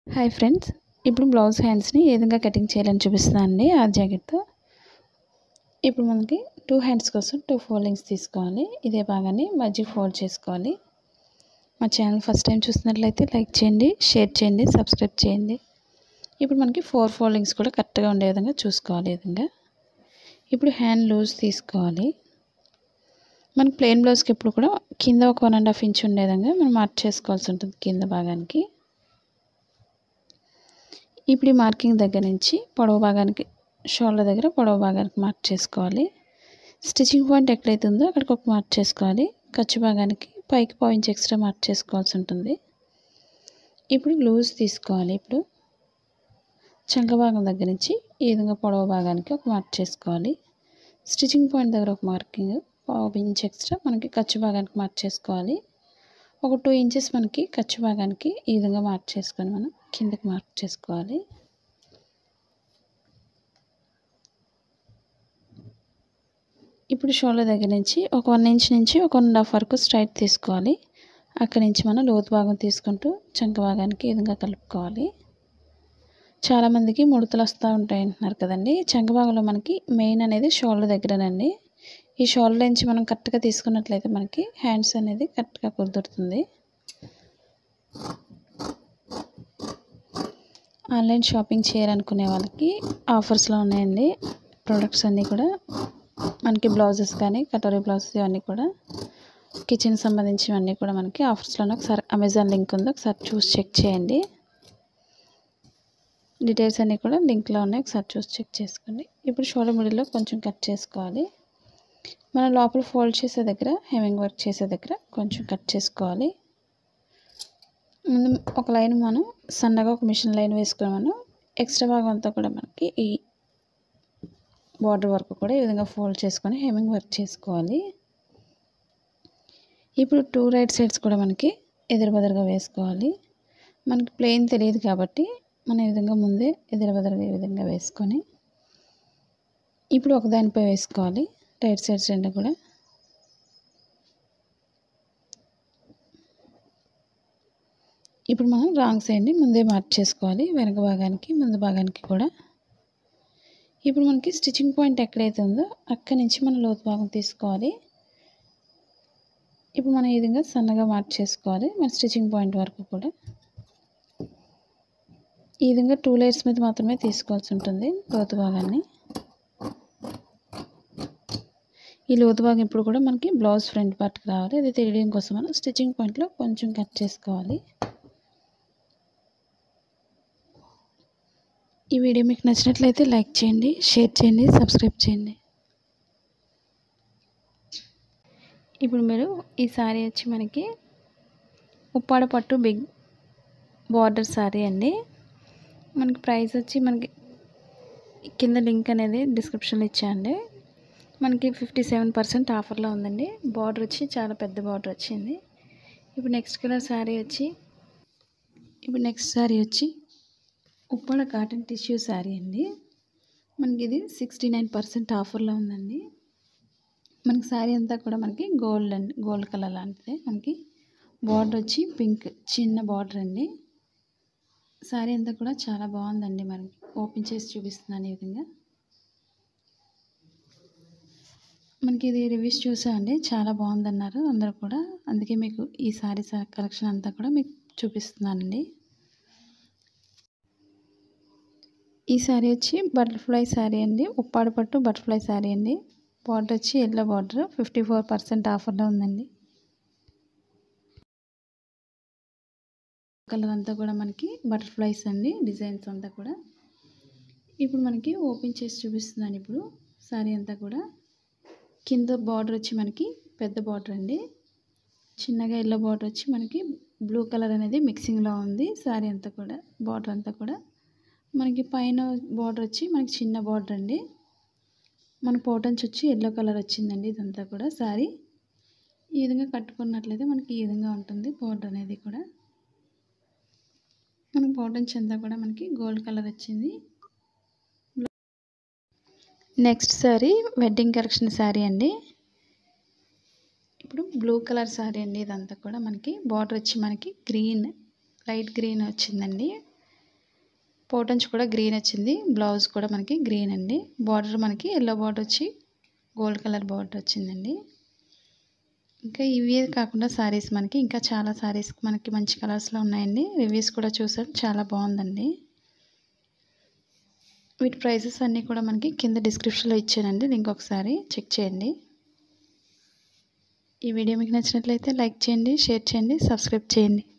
hi friends ఇప్పుడు blouse హ్యాండ్స్ని ఏ విధంగా కటింగ్ చేయాలని చూపిస్తున్నాను అండి ఆ జాకెట్తో ఇప్పుడు మనకి టూ హ్యాండ్స్ కోసం టూ ఫోల్డింగ్స్ తీసుకోవాలి ఇదే భాగాన్ని మధ్య ఫోల్డ్ చేసుకోవాలి మా ఛానల్ ఫస్ట్ టైం చూస్తున్నట్లయితే లైక్ చేయండి షేర్ చేయండి సబ్స్క్రైబ్ చేయండి ఇప్పుడు మనకి ఫోర్ ఫోల్డింగ్స్ కూడా కరెక్ట్గా ఉండే విధంగా చూసుకోవాలి ఈ విధంగా ఇప్పుడు హ్యాండ్ లూజ్ తీసుకోవాలి మనకి ప్లెయిన్ బ్లౌజ్కి ఎప్పుడు కూడా కింద ఒక వన్ అండ్ హాఫ్ ఇంచ్ ఉండే విధంగా మనం మార్క్ చేసుకోవాల్సి ఉంటుంది కింద భాగానికి ఇప్పుడు ఈ మార్కింగ్ దగ్గర నుంచి పొడవు భాగానికి షోల్డర్ దగ్గర పొడవు భాగానికి మార్క్ చేసుకోవాలి స్టిచ్చింగ్ పాయింట్ ఎక్కడైతే ఉందో అక్కడికి ఒక మార్క్ చేసుకోవాలి ఖర్చు భాగానికి పైకి పాయింట్స్ ఎక్స్ట్రా మార్క్ చేసుకోవాల్సి ఉంటుంది ఇప్పుడు లూజ్ తీసుకోవాలి ఇప్పుడు చంక భాగం దగ్గర నుంచి ఈ విధంగా పొడవు భాగానికి ఒక మార్క్ చేసుకోవాలి స్టిచ్చింగ్ పాయింట్ దగ్గర ఒక మార్కింగ్ పావు ఇంచ్ ఎక్స్ట్రా మనకి ఖర్చు భాగానికి మార్క్ చేసుకోవాలి ఒక టూ ఇంచెస్ మనకి ఖర్చు భాగానికి ఈ విధంగా మార్క్ చేసుకొని మనం కిందకి మార్క్ చేసుకోవాలి ఇప్పుడు షోల్డర్ దగ్గర నుంచి ఒక వన్ ఇంచ్ నుంచి ఒక వన్ అండ్ హాఫ్ వరకు స్ట్రైట్ తీసుకోవాలి అక్కడి నుంచి మనం లోతు భాగం తీసుకుంటూ చంక భాగానికి ఈ విధంగా కలుపుకోవాలి చాలామందికి ముడతలు వస్తూ ఉంటాయి అంటున్నారు కదండి చంక భాగంలో మనకి మెయిన్ అనేది షోల్డర్ దగ్గరనండి ఈ షోల్డర్ నుంచి మనం కరెక్ట్గా తీసుకున్నట్లయితే మనకి హ్యాండ్స్ అనేది కరెక్ట్గా కుదురుతుంది ఆన్లైన్ షాపింగ్ చేయాలనుకునే వాళ్ళకి ఆఫర్స్లో ఉన్నాయండి ప్రోడక్ట్స్ అన్నీ కూడా మనకి బ్లౌజెస్ కానీ కటోరీ బ్లౌజెస్ ఇవన్నీ కూడా కిచెన్ సంబంధించినవన్నీ కూడా మనకి ఆఫర్స్లోనే ఒకసారి అమెజాన్ లింక్ ఉంది ఒకసారి చూసి చెక్ చేయండి డీటెయిల్స్ అన్నీ కూడా లింక్లో ఉన్నాయి ఒకసారి చూసి చెక్ చేసుకోండి ఇప్పుడు షోల్డర్ మిడిల్లో కొంచెం కట్ చేసుకోవాలి మనం లోపల ఫోల్డ్ చేసే దగ్గర హెమింగ్ వర్క్ చేసే దగ్గర కొంచెం కట్ చేసుకోవాలి ముందు ఒక లైన్ మనం సన్నగా ఒక మిషన్ లైన్ వేసుకొని మనం ఎక్స్ట్రా భాగం అంతా కూడా మనకి ఈ బార్డర్ వర్క్ కూడా ఈ విధంగా ఫోల్డ్ చేసుకొని హెమింగ్ వర్క్ చేసుకోవాలి ఇప్పుడు టూ రైట్ సైడ్స్ కూడా మనకి ఎదురు బెదరుగా వేసుకోవాలి మనకి ప్లెయిన్ తెలియదు కాబట్టి మనం ఈ విధంగా ముందే ఎదురు బెదరుగా ఈ విధంగా వేసుకొని ఇప్పుడు ఒకదానిపై వేసుకోవాలి రైట్ సైడ్స్ రెండు కూడా ఇప్పుడు మనం రాంగ్ సైడ్ని ముందే మార్క్ చేసుకోవాలి వెనక భాగానికి ముందు భాగానికి కూడా ఇప్పుడు మనకి స్టిచ్చింగ్ పాయింట్ ఎక్కడైతే ఉందో అక్కడి నుంచి మనం లోతు భాగం తీసుకోవాలి ఇప్పుడు మనం ఈ విధంగా సన్నగా మార్క్ చేసుకోవాలి మన స్టిచ్చింగ్ పాయింట్ వరకు కూడా ఈ విధంగా టూ లేయర్స్ మీద మాత్రమే తీసుకోవాల్సి ఉంటుంది లోతు భాగాన్ని ఈ లోతు భాగం ఇప్పుడు కూడా మనకి బ్లౌజ్ ఫ్రంట్ పార్ట్కి రావాలి అది తెలియడం కోసం మనం స్టిచ్చింగ్ పాయింట్లో కొంచెం కట్ చేసుకోవాలి ఈ వీడియో మీకు నచ్చినట్లయితే లైక్ చేయండి షేర్ చేయండి సబ్స్క్రైబ్ చేయండి ఇప్పుడు మీరు ఈ శారీ వచ్చి మనకి ఉప్పాడ పట్టు బిగ్ బార్డర్ శారీ అండి మనకి ప్రైస్ వచ్చి మనకి కింద లింక్ అనేది డిస్క్రిప్షన్లో ఇచ్చాండి మనకి ఫిఫ్టీ సెవెన్ పర్సెంట్ ఆఫర్లో ఉందండి బార్డర్ వచ్చి చాలా పెద్ద బార్డర్ వచ్చింది ఇప్పుడు నెక్స్ట్ కలర్ శారీ వచ్చి ఇప్పుడు నెక్స్ట్ శారీ వచ్చి ఉప్పాడ కాటన్ టిష్యూ శారీ అండి మనకి ఇది సిక్స్టీ నైన్ పర్సెంట్ ఆఫర్లో ఉందండి మనకి శారీ అంతా కూడా మనకి గోల్డ్ అండి గోల్డ్ కలర్ లాంటిది మనకి బార్డర్ వచ్చి పింక్ చిన్న బార్డర్ అండి శారీ అంతా కూడా చాలా బాగుందండి మనకి ఓపెన్ చేసి చూపిస్తున్నాను ఈ విధంగా మనకి ఇది రివ్యూస్ చూసామండి చాలా బాగుందన్నారు అందరూ కూడా అందుకే మీకు ఈ శారీ కలెక్షన్ అంతా కూడా మీకు చూపిస్తున్నానండి ఈ శారీ వచ్చి బటర్ఫ్లై శారీ అండి ఉప్పాడు పట్టు బటర్ఫ్లై శారీ అండి బార్డర్ వచ్చి yellow border fifty four percent ఆఫర్లో ఉందండి కలర్ అంతా కూడా మనకి బటర్ఫ్లైస్ అండి డిజైన్స్ అంతా కూడా ఇప్పుడు మనకి ఓపెన్ చేసి చూపిస్తున్నాను ఇప్పుడు శారీ అంతా కూడా కింద బార్డర్ వచ్చి మనకి పెద్ద బార్డర్ అండి చిన్నగా ఎల్లో బార్డర్ వచ్చి మనకి బ్లూ కలర్ అనేది మిక్సింగ్లో ఉంది శారీ అంతా కూడా బార్డర్ అంతా కూడా మనకి పైన బార్డర్ వచ్చి మనకి చిన్న బార్డర్ అండి మన పోటన్స్ వచ్చి ఎల్లో కలర్ వచ్చిందండి ఇదంతా కూడా శారీ ఈ విధంగా కట్టుకున్నట్లయితే మనకి ఈ విధంగా ఉంటుంది బార్డర్ అనేది కూడా మనకి పోటన్స్ అంతా కూడా మనకి గోల్డ్ కలర్ వచ్చింది next sari wedding collection sari అండి ఇప్పుడు బ్లూ కలర్ శారీ అండి ఇదంతా కూడా మనకి బార్డర్ వచ్చి మనకి గ్రీన్ లైట్ గ్రీన్ వచ్చిందండి పోటంచి కూడా గ్రీన్ వచ్చింది బ్లౌజ్ కూడా మనకి గ్రీన్ అండి బార్డర్ మనకి ఎల్లో బార్డర్ వచ్చి గోల్డ్ కలర్ బార్డర్ వచ్చిందండి ఇంకా ఇవే కాకుండా శారీస్ మనకి ఇంకా చాలా శారీస్ మనకి మంచి కలర్స్లో ఉన్నాయండి రివ్యూస్ కూడా చూసాం చాలా బాగుందండి వీటి ప్రైసెస్ అన్నీ కూడా మనకి కింద డిస్క్రిప్షన్లో ఇచ్చానండి లింక్ ఒకసారి చెక్ చేయండి ఈ వీడియో మీకు నచ్చినట్లయితే లైక్ చేయండి షేర్ చేయండి సబ్స్క్రైబ్ చేయండి